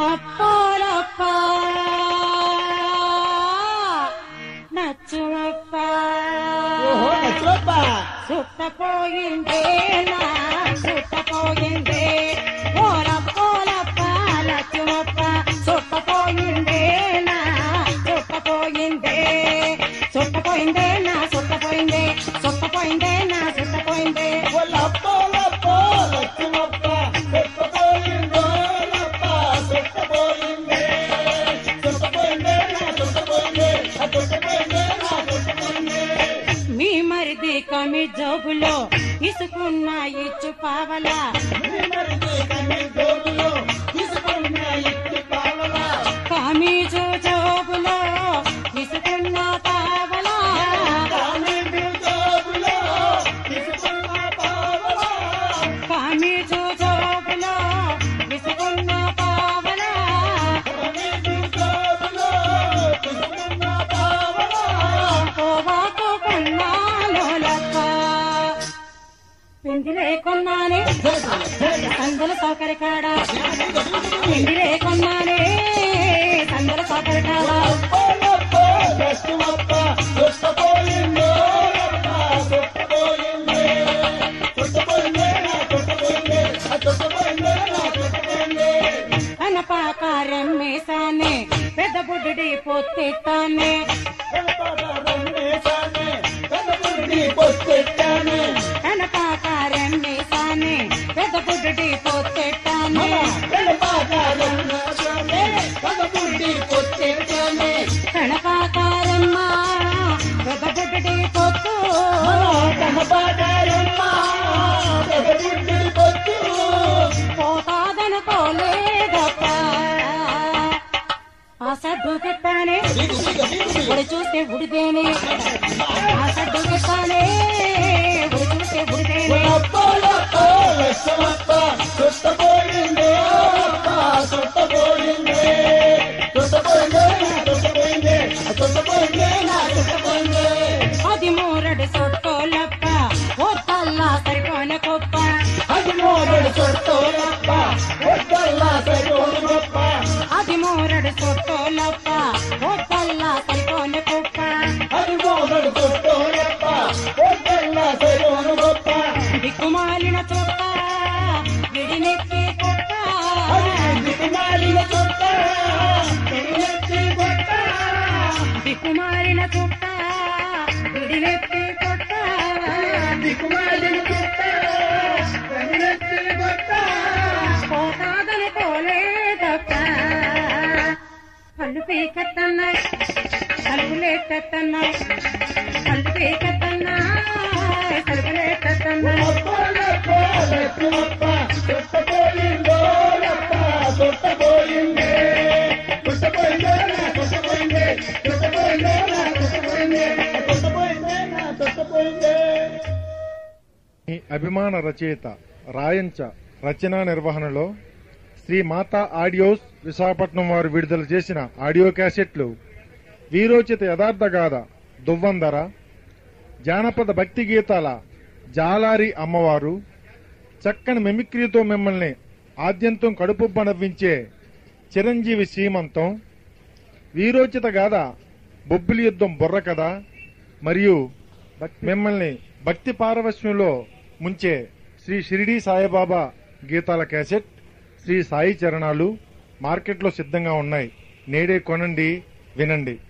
లప్పాలప్ప నచ్చులప్ప ఓహో నచ్చులప్ప సుట్టపోయిందే నా సుట్టపోయిందే ఓలప్పోలప్ప లచ్చులప్ప సుట్టపోయిందే నా సుట్టపోయిందే సుట్టపోయిందే నా సుట్టపోయిందే సుట్టపోయిందే నా సుట్టపోయిందే లప్ప లప్ప లచ్చులప్ప సుట్టపోయిందో లప్ప సుట్టపోయిందే సుట్టపోయిందే నా సుట్టపోయిందే ఆ సుట్టపోయిందే నా సుట్టపోయిందే మీ మరిది కమి జోబులో ఇసుకున్న ఇచ్చు పావలా మరిది కన్ని జోబులో తీసుకున్న ఇట్టి పావలా కమీజు జోబులో ఇసుకున్న పావలా కామిడి జోబులో తీసుకున్న పావలా కమీజు జోబులో ఇసుకున్న పావలా కామిడి జోబులో తీసుకున్న పావలా కోవాకు కొన్నాను లప్ప పిండిలే కొన్నానే సందుల సౌకర్య కాడ పిండిలే కొన్నానే సందుల సౌకర్య కాడ అనపాకారెమ్మేసానే పెద్ద బుడ్డి పొత్తిట్టానే అనపాకారెమ్మేసానే పెద్ద బుడ్డి పొత్తిట్టానే కణపాకారమ్మ పెద్ద బుడ్డి పొత్తు పోతాదనుకోలేదప్ప ఆ సడ్డు గిట్టానే ఉడి చూస్తే ఉడిదేనే ఆ సడ్డు గిట్టానే ఉడి చూస్తే ఉడిదేనే అది మూరడు సొట్టోలప్ప ఒత్తల్లా సరిపోన కొప్ప అది మోడడు చుట్టూలప్ప ఒక్కల్లా సరిపోను గొప్ప అది మూరడు సొట్టోలప్ప ఒత్తల్లా సరిపోన కొప్ప అది మోడడు చుట్టూలప్ప ఒక్కల్లా సరిపోను గొప్ప దిక్కుమాలిన చొక్క విడినెక్కి కొక్క అది దిక్కుమాలిన చుట్ట తిరిగెత్తి కొట్ట దిక్కుమాలిన చొక్క విడినెక్కి కొక్క దిక్కుమాలిన చుట్ట తిరిగెత్తి కొట్ట పోతాదనుకోలేదప్ప కళ్ళు పీకెత్తన్నాయి కలుపులేకెత్తన్నాయి కళ్ళు పీకెత్తన్నాయి కలుపులేకెత్తన్నాయి అప్పలప్ప లెక్కలప్ప చుట్టపోయిందో లప్ప చుట్టపోయిందే చుట్టపోయిందే నా చుట్టపోయిందే చుట్టపోయిందే నా చుట్టపోయిందే చుట్టపోయిందే నా చుట్టపోయిందే మీ అభిమాన రచయిత రాయంచ రచనా నిర్వహణలో శ్రీ మాతా ఆడియోస్ విశాఖపట్నం వారు విడుదల చేసిన ఆడియో క్యాసెట్లు వీరోచిత యథార్థ గాథ దువ్వందర జానపద భక్తి గీతాల జాలారి అమ్మవారు చక్కని మిమిక్రీతో మిమ్మల్ని ఆద్యంతం కడుపుబ్బ నవ్వించే చిరంజీవి శ్రీమంతం వీరోచిత గాథ బొబ్బిలి యుద్ధం బుర్ర కథ మరియు మిమ్మల్ని భక్తి పారవశ్యంలో ముంచే శ్రీ షిరిడి సాయిబాబా గీతాల క్యాసెట్ శ్రీ సాయి చరణాలు మార్కెట్లో సిద్ధంగా ఉన్నాయి నేడే కొనండి వినండి